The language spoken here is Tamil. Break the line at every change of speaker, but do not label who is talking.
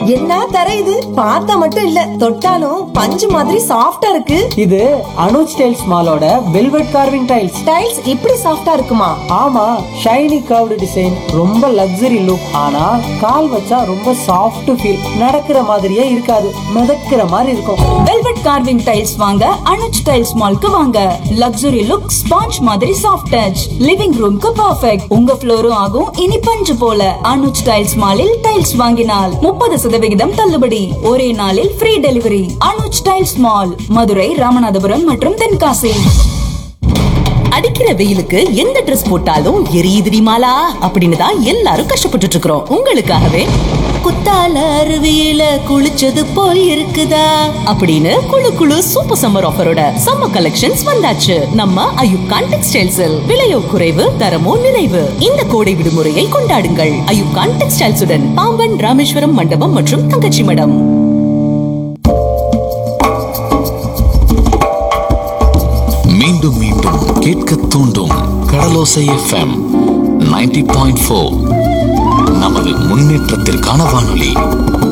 என்ன தர இது பார்த்தா மட்டும் இல்ல தொட்டாலும் பஞ்சு மாதிரி சாஃப்டா இருக்கு
இது அனுஜ் டைல்ஸ் மாலோட வெல்வெட் கார்விங் டைல்ஸ்
டைல்ஸ் இப்படி சாஃப்டா இருக்குமா
ஆமா ஷைனி கர்வ்டு டிசைன் ரொம்ப லக்ஸரி லுக் ஆனா கால் வச்சா ரொம்ப சாஃப்ட் ஃபீல் நடக்கிற மாதிரியே இருக்காது மிதக்கிற மாதிரி இருக்கும்
வெல்வெட் கார்விங் டைல்ஸ் வாங்க அனுஜ் டைல்ஸ் மால்க்கு வாங்க லக்ஸரி லுக் ஸ்பாஞ்ச் மாதிரி சாஃப்ட் டச் லிவிங் ரூம்க்கு பர்ஃபெக்ட் உங்க ஃப்ளோரும் ஆகும் இனி பஞ்சு போல அனுஜ் டைல்ஸ் மாலில் டைல்ஸ் வாங்கினால் முப்பது சதவிகிதம் தள்ளுபடி ஒரே நாளில் free delivery Anuj tiles mall Madurai Ramanathapuram மற்றும் தென்காசி
அடிக்கிற வெயிலுக்கு எந்த Dress போட்டாலும் எரியுதுடி மாலா அப்படின்னு தான் எல்லாரும் கஷ்டப்பட்டுட்டு இருக்கிறோம் உங்களுக்காகவே குத்தால அருவியில குளிச்சது போல் இருக்குதா அப்படின்னு குளு குளு சூப்பர் சம்மர் ஆஃபரோட சம்மர் கலெக்ஷன்ஸ் வந்தாச்சு நம்ம அயுப்கான் டெக்ஸ்டைல்ஸில் விலையோ குறைவு தரமோ நிறைவு இந்த கோடை விடுமுறையை கொண்டாடுங்கள் அயுப்கான் டெக்ஸ்டைல்ஸுடன் பாம்பன் ராமேஸ்வரம் மண்டபம் மற்றும் தங்கச்சி மடம்
மீண்டும் மீண்டும் கேட்க தூண்டும் கடலோசை எஃப்எம் 90.4 பாயிண்ட் நமது முன்னேற்றத்திற்கான வானொலி